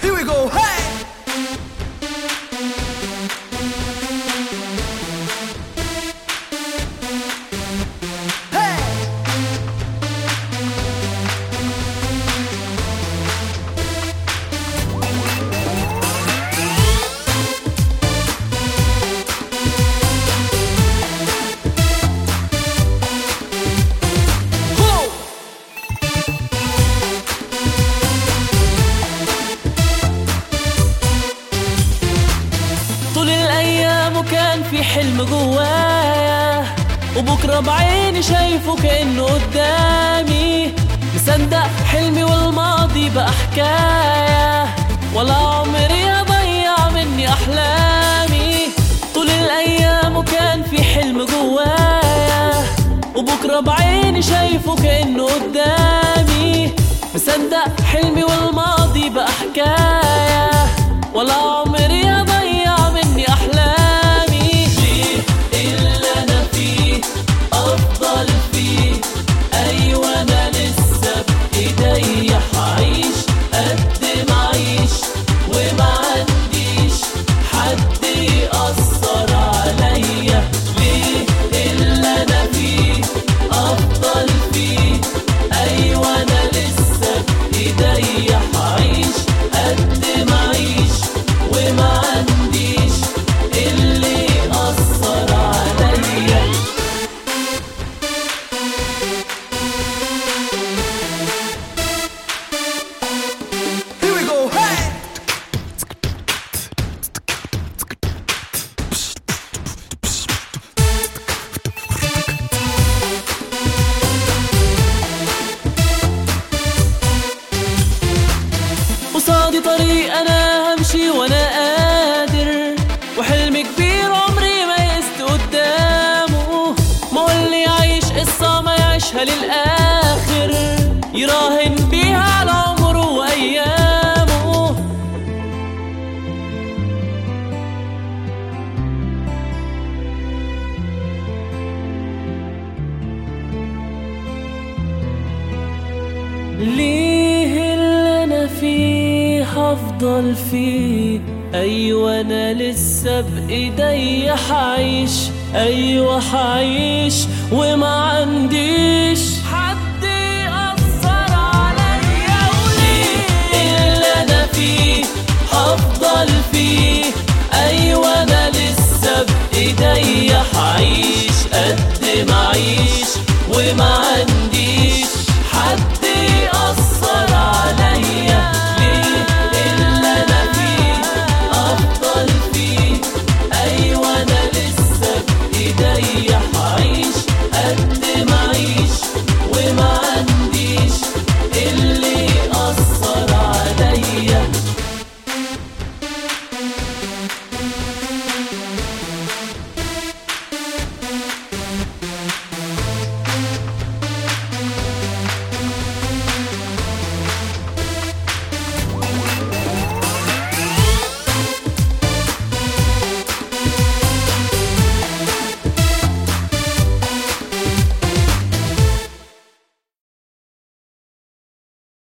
Here we go, hey! Hey! Ho! طول الايام وكان في حلم جوايا وبكره بعيني شايفه كانه قدامي مصدق حلمي والماضي بقى حكايه ولا عمري هضيع مني احلامي طول الايام وكان في حلم جوايا وبكره بعيني شايفه كانه قدامي مصدق حلمي والماضي بقى حكايه ولا عمري هضيع مني احلامي ليه اللي انا فيه افضل فيه ايوه انا لسه بايديا هعيش قد ما اعيش وما عنديش حد يأثر عليا ليه اللي انا فيه افضل فيه ايوه انا لسه بايديا هعيش قد ما اعيش وما عنديش اللي يأثر عليا Here we go, hey! قصادي طريق انا همشي وانا قادر وحلم كبير عمري ما يست قدامه ما هو اللي يعيش قصة ما يعيشها للآخر يراهن بيها على عمره وأيامه ليه اللي انا فيه هفضل فيه ايوه انا لسه بايدي حعيش ايوه حعيش وما عنديش حد يأثر عليا وليه اللي انا فيه هفضل فيه ايوه انا لسه بايدي حعيش قد ما اعيش وما عنديش